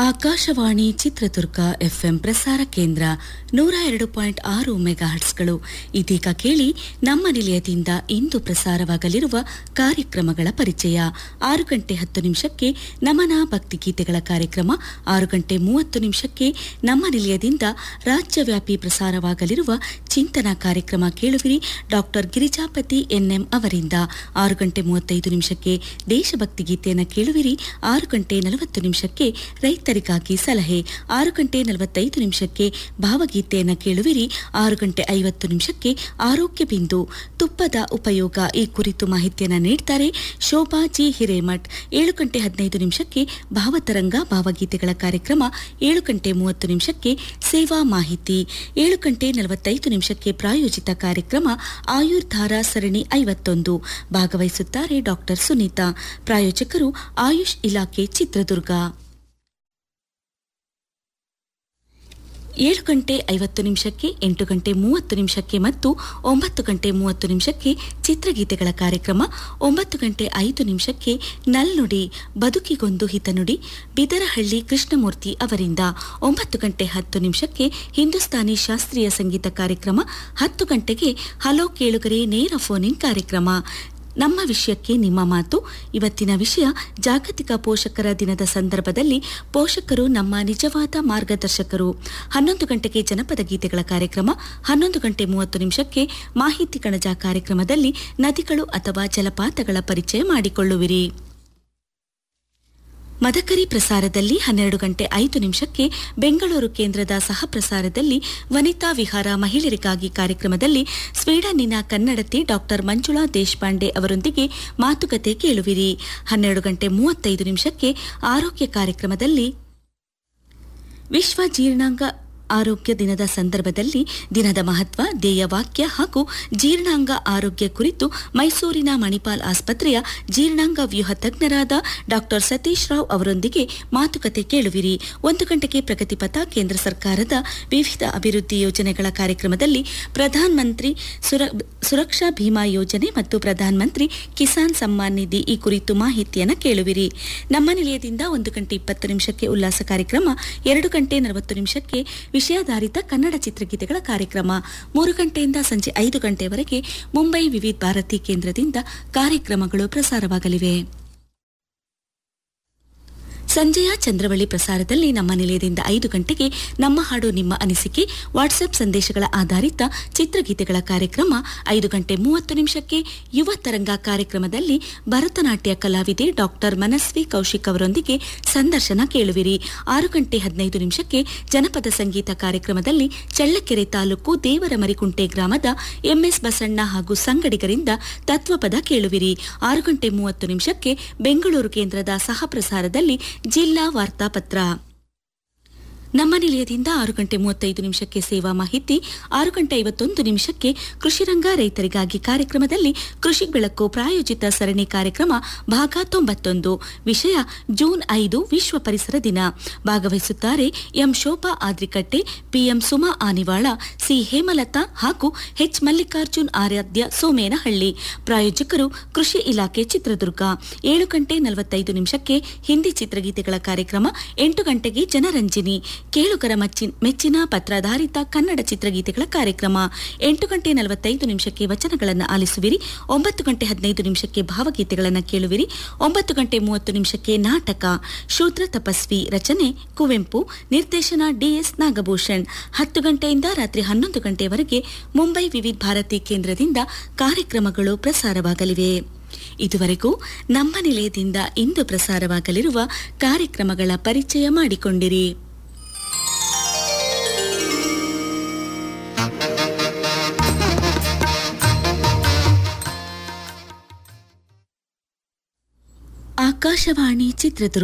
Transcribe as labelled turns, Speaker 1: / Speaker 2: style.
Speaker 1: Akashvani Chitradurga FM ಪ್ರಸಾರ ಕೇಂದ್ರ ನೂರ ಎರಡು ಪಾಯಿಂಟ್ ಆರು ಮೆಗಾಹರ್ಟ್ಸ್ಗಳು ಇದೀಗ ಕೇಳಿ ನಮ್ಮ ನಿಲಯದಿಂದ ಇಂದು ಪ್ರಸಾರವಾಗಲಿರುವ ಕಾರ್ಯಕ್ರಮಗಳ ಪರಿಚಯ ಆರು ಗಂಟೆ ಹತ್ತು ನಿಮಿಷಕ್ಕೆ ನಮನ ಭಕ್ತಿಗೀತೆಗಳ ಕಾರ್ಯಕ್ರಮ ಆರು ಗಂಟೆ ಮೂವತ್ತು ನಿಮಿಷಕ್ಕೆ ನಮ್ಮ ನಿಲಯದಿಂದ ರಾಜ್ಯವ್ಯಾಪಿ ಪ್ರಸಾರವಾಗಲಿರುವ ಚಿಂತನಾ ಕಾರ್ಯಕ್ರಮ ಕೇಳುವಿರಿ ಡಾಕ್ಟರ್ ಗಿರಿಜಾಪತಿ ಎನ್ಎಂ ಅವರಿಂದ ಆರು ಗಂಟೆ ಮೂವತ್ತೈದು ನಿಮಿಷಕ್ಕೆ ದೇಶಭಕ್ತಿ ಗೀತೆಯನ್ನು ಕೇಳುವಿರಿ ಆರು ಗಂಟೆ ನಲವತ್ತು ನಿಮಿಷಕ್ಕೆ ರೈತರಿಗಾಗಿ ಸಲಹೆ ಆರು ಗಂಟೆ ನಲವತ್ತೈದು ನಿಮಿಷಕ್ಕೆ ಭಾವಗೀತೆಯನ್ನು ಕೇಳುವಿರಿ ಆರು ಗಂಟೆ ಐವತ್ತು ನಿಮಿಷಕ್ಕೆ ಆರೋಗ್ಯ ಬಿಂದು ತುಪ್ಪದ ಉಪಯೋಗ ಈ ಕುರಿತು ಮಾಹಿತಿಯನ್ನು ನೀಡ್ತಾರೆ ಶೋಭಾ ಜಿ ಹಿರೇಮಠ್ ಏಳು ಗಂಟೆ ಹದಿನೈದು ನಿಮಿಷಕ್ಕೆ ಭಾವತರಂಗ ಭಾವಗೀತೆಗಳ ಕಾರ್ಯಕ್ರಮ ಏಳು ಗಂಟೆ ಮೂವತ್ತು ನಿಮಿಷಕ್ಕೆ ಸೇವಾ ಮಾಹಿತಿ ಏಳು ಗಂಟೆ ನಲವತ್ತೈದು ನಿಮಿಷಕ್ಕೆ ಪ್ರಾಯೋಜಿತ ಕಾರ್ಯಕ್ರಮ ಆಯುರ್ಧಾರ ಸರಣಿ ಐವತ್ತೊಂದು ಭಾಗವಹಿಸುತ್ತಾರೆ ಡಾಕ್ಟರ್ ಸುನೀತಾ ಪ್ರಾಯೋಜಕರು ಆಯುಷ್ ಇಲಾಖೆ ಚಿತ್ರದುರ್ಗ ಏಳು ಗಂಟೆ ಐವತ್ತು ನಿಮಿಷಕ್ಕೆ ಎಂಟು ಗಂಟೆ ಮೂವತ್ತು ನಿಮಿಷಕ್ಕೆ ಮತ್ತು ಒಂಬತ್ತು ಗಂಟೆ ಮೂವತ್ತು ನಿಮಿಷಕ್ಕೆ ಚಿತ್ರಗೀತೆಗಳ ಕಾರ್ಯಕ್ರಮ ಒಂಬತ್ತು ಗಂಟೆ ಐದು ನಿಮಿಷಕ್ಕೆ ನಲ್ನುಡಿ ಬದುಕಿಗೊಂದು ಹಿತನುಡಿ ಬಿದರಹಳ್ಳಿ ಕೃಷ್ಣಮೂರ್ತಿ ಅವರಿಂದ ಒಂಬತ್ತು ಗಂಟೆ ಹತ್ತು ನಿಮಿಷಕ್ಕೆ ಹಿಂದೂಸ್ತಾನಿ ಶಾಸ್ತ್ರೀಯ ಸಂಗೀತ ಕಾರ್ಯಕ್ರಮ ಹತ್ತು ಗಂಟೆಗೆ ಹಲೋ ಕೇಳುಗರೆ ನೇರ ಫೋನ್ ಇನ್ ಕಾರ್ಯಕ್ರಮ ನಮ್ಮ ವಿಷಯಕ್ಕೆ ನಿಮ್ಮ ಮಾತು ಇವತ್ತಿನ ವಿಷಯ ಜಾಗತಿಕ ಪೋಷಕರ ದಿನದ ಸಂದರ್ಭದಲ್ಲಿ ಪೋಷಕರು ನಮ್ಮ ನಿಜವಾದ ಮಾರ್ಗದರ್ಶಕರು ಹನ್ನೊಂದು ಗಂಟೆಗೆ ಜನಪದ ಗೀತೆಗಳ ಕಾರ್ಯಕ್ರಮ ಹನ್ನೊಂದು ಗಂಟೆ ಮೂವತ್ತು ನಿಮಿಷಕ್ಕೆ ಮಾಹಿತಿ ಕಣಜ ಕಾರ್ಯಕ್ರಮದಲ್ಲಿ ನದಿಗಳು ಅಥವಾ ಜಲಪಾತಗಳ ಪರಿಚಯ ಮಾಡಿಕೊಳ್ಳುವಿರಿ ಮದಕರಿ ಪ್ರಸಾರದಲ್ಲಿ ಹನ್ನೆರಡು ಗಂಟೆ ಐದು ನಿಮಿಷಕ್ಕೆ ಬೆಂಗಳೂರು ಕೇಂದ್ರದ ಸಹ ಪ್ರಸಾರದಲ್ಲಿ ವನಿತಾ ವಿಹಾರ ಮಹಿಳೆಯರಿಗಾಗಿ ಕಾರ್ಯಕ್ರಮದಲ್ಲಿ ಸ್ವೀಡನ್ನಿನ ಕನ್ನಡತಿ ಡಾಕ್ಟರ್ ಮಂಜುಳಾ ದೇಶಪಾಂಡೆ ಅವರೊಂದಿಗೆ ಮಾತುಕತೆ ಕೇಳುವಿರಿ ಹನ್ನೆರಡು ಗಂಟೆ ಮೂವತ್ತೈದು ನಿಮಿಷಕ್ಕೆ ಆರೋಗ್ಯ ಕಾರ್ಯಕ್ರಮದಲ್ಲಿ ವಿಶ್ವ ಜೀರ್ಣಾಂಗ ಆರೋಗ್ಯ ದಿನದ ಸಂದರ್ಭದಲ್ಲಿ ದಿನದ ಮಹತ್ವ ಧ್ಯೇಯವಾಕ್ಯ ಹಾಗೂ ಜೀರ್ಣಾಂಗ ಆರೋಗ್ಯ ಕುರಿತು ಮೈಸೂರಿನ ಮಣಿಪಾಲ್ ಆಸ್ಪತ್ರೆಯ ಜೀರ್ಣಾಂಗ ವ್ಯೂಹ ತಜ್ಞರಾದ ಡಾಕ್ಟರ್ ಸತೀಶ್ ರಾವ್ ಅವರೊಂದಿಗೆ ಮಾತುಕತೆ ಕೇಳುವಿರಿ ಒಂದು ಗಂಟೆಗೆ ಪ್ರಗತಿಪಥ ಕೇಂದ್ರ ಸರ್ಕಾರದ ವಿವಿಧ ಅಭಿವೃದ್ಧಿ ಯೋಜನೆಗಳ ಕಾರ್ಯಕ್ರಮದಲ್ಲಿ ಪ್ರಧಾನ ಮಂತ್ರಿ ಸುರಕ್ಷಾ ಭೀಮಾ ಯೋಜನೆ ಮತ್ತು ಪ್ರಧಾನ ಮಂತ್ರಿ ಕಿಸಾನ್ ಸಮ್ಮಾನ್ ನಿಧಿ ಈ ಕುರಿತು ಮಾಹಿತಿಯನ್ನು ಕೇಳುವಿರಿ ನಮ್ಮ ನಿಲಯದಿಂದ ಒಂದು ಗಂಟೆ ಇಪ್ಪತ್ತು ನಿಮಿಷಕ್ಕೆ ಉಲ್ಲಾಸ ಕಾರ್ಯಕ್ರಮ ಎರಡು ಗಂಟೆ ನಲವತ್ತು ನಿಮಿಷಕ್ಕೆ ವಿಷಯಾಧಾರಿತ ಕನ್ನಡ ಚಿತ್ರಗೀತೆಗಳ ಕಾರ್ಯಕ್ರಮ ಮೂರು ಗಂಟೆಯಿಂದ ಸಂಜೆ ಐದು ಗಂಟೆಯವರೆಗೆ ಮುಂಬೈ ವಿವಿಧ ಭಾರತಿ ಕೇಂದ್ರದಿಂದ ಕಾರ್ಯಕ್ರಮಗಳು ಪ್ರಸಾರವಾಗಲಿವೆ ಸಂಜೆಯ ಚಂದ್ರವಳ್ಳಿ ಪ್ರಸಾರದಲ್ಲಿ ನಮ್ಮ ನಿಲಯದಿಂದ ಐದು ಗಂಟೆಗೆ ನಮ್ಮ ಹಾಡು ನಿಮ್ಮ ಅನಿಸಿಕೆ ವಾಟ್ಸ್ಆಪ್ ಸಂದೇಶಗಳ ಆಧಾರಿತ ಚಿತ್ರಗೀತೆಗಳ ಕಾರ್ಯಕ್ರಮ ಐದು ಗಂಟೆ ಮೂವತ್ತು ನಿಮಿಷಕ್ಕೆ ಯುವ ತರಂಗ ಕಾರ್ಯಕ್ರಮದಲ್ಲಿ ಭರತನಾಟ್ಯ ಕಲಾವಿದೆ ಡಾಕ್ಟರ್ ಮನಸ್ವಿ ಕೌಶಿಕ್ ಅವರೊಂದಿಗೆ ಸಂದರ್ಶನ ಕೇಳುವಿರಿ ಆರು ಗಂಟೆ ಹದಿನೈದು ನಿಮಿಷಕ್ಕೆ ಜನಪದ ಸಂಗೀತ ಕಾರ್ಯಕ್ರಮದಲ್ಲಿ ಚಳ್ಳಕೆರೆ ತಾಲೂಕು ದೇವರ ಮರಿಕುಂಟೆ ಗ್ರಾಮದ ಎಂಎಸ್ ಬಸಣ್ಣ ಹಾಗೂ ಸಂಗಡಿಗರಿಂದ ತತ್ವಪದ ಕೇಳುವಿರಿ ಆರು ಗಂಟೆ ಮೂವತ್ತು ನಿಮಿಷಕ್ಕೆ ಬೆಂಗಳೂರು ಕೇಂದ್ರದ ಸಹ ಪ್ರಸಾರದಲ್ಲಿ ಜಿಲ್ಲಾ ವಾರ್ತಾಪತ್ರ ನಮ್ಮ ನಿಲಯದಿಂದ ಆರು ಗಂಟೆ ಮೂವತ್ತೈದು ನಿಮಿಷಕ್ಕೆ ಸೇವಾ ಮಾಹಿತಿ ಆರು ಗಂಟೆ ಐವತ್ತೊಂದು ನಿಮಿಷಕ್ಕೆ ಕೃಷಿರಂಗ ರೈತರಿಗಾಗಿ ಕಾರ್ಯಕ್ರಮದಲ್ಲಿ ಕೃಷಿ ಬೆಳಕು ಪ್ರಾಯೋಜಿತ ಸರಣಿ ಕಾರ್ಯಕ್ರಮ ಭಾಗ ತೊಂಬತ್ತೊಂದು ವಿಷಯ ಜೂನ್ ಐದು ವಿಶ್ವ ಪರಿಸರ ದಿನ ಭಾಗವಹಿಸುತ್ತಾರೆ M Shobha Adrikatte P M Suma Anivala C Hemalatha ಹಾಗೂ ಎಚ್ ಮಲ್ಲಿಕಾರ್ಜುನ್ ಆರಾಧ್ಯ ಸೋಮೇನಹಳ್ಳಿ ಪ್ರಾಯೋಜಕರು ಕೃಷಿ ಇಲಾಖೆ ಚಿತ್ರದುರ್ಗ ಏಳು ಗಂಟೆ ನಲವತ್ತೈದು ನಿಮಿಷಕ್ಕೆ ಹಿಂದಿ ಚಿತ್ರಗೀತೆಗಳ ಕಾರ್ಯಕ್ರಮ ಎಂಟು ಗಂಟೆಗೆ ಜನರಂಜಿನಿ ಕೇಳುಗರ ಮೆಚ್ಚಿನ ಪತ್ರಾಧಾರಿತ ಕನ್ನಡ ಚಿತ್ರಗೀತೆಗಳ ಕಾರ್ಯಕ್ರಮ ಎಂಟು ಗಂಟೆ ನಲವತ್ತೈದು ನಿಮಿಷಕ್ಕೆ ವಚನಗಳನ್ನು ಆಲಿಸುವಿರಿ ಒಂಬತ್ತು ಗಂಟೆ ಹದಿನೈದು ನಿಮಿಷಕ್ಕೆ ಭಾವಗೀತೆಗಳನ್ನು ಕೇಳುವಿರಿ ಒಂಬತ್ತು ಗಂಟೆ ಮೂವತ್ತು ನಿಮಿಷಕ್ಕೆ ನಾಟಕ ಶೂದ್ರ ತಪಸ್ವಿ ರಚನೆ ಕುವೆಂಪು ನಿರ್ದೇಶನ ಡಿಎಸ್ ನಾಗಭೂಷಣ್ ಹತ್ತು ಗಂಟೆಯಿಂದ ರಾತ್ರಿ ಹನ್ನೊಂದು ಗಂಟೆಯವರೆಗೆ ಮುಂಬೈ ವಿವಿಧ ಭಾರತಿ ಕೇಂದ್ರದಿಂದ ಕಾರ್ಯಕ್ರಮಗಳು ಪ್ರಸಾರವಾಗಲಿವೆ ಇದುವರೆಗೂ ನಮ್ಮ ನಿಲಯದಿಂದ ಇಂದು ಪ್ರಸಾರವಾಗಲಿರುವ ಕಾರ್ಯಕ್ರಮಗಳ ಪರಿಚಯ ಮಾಡಿಕೊಂಡಿರಿ ಆಕಾಶವಾಣಿ ಚಿತ್ರದುರ್ಗ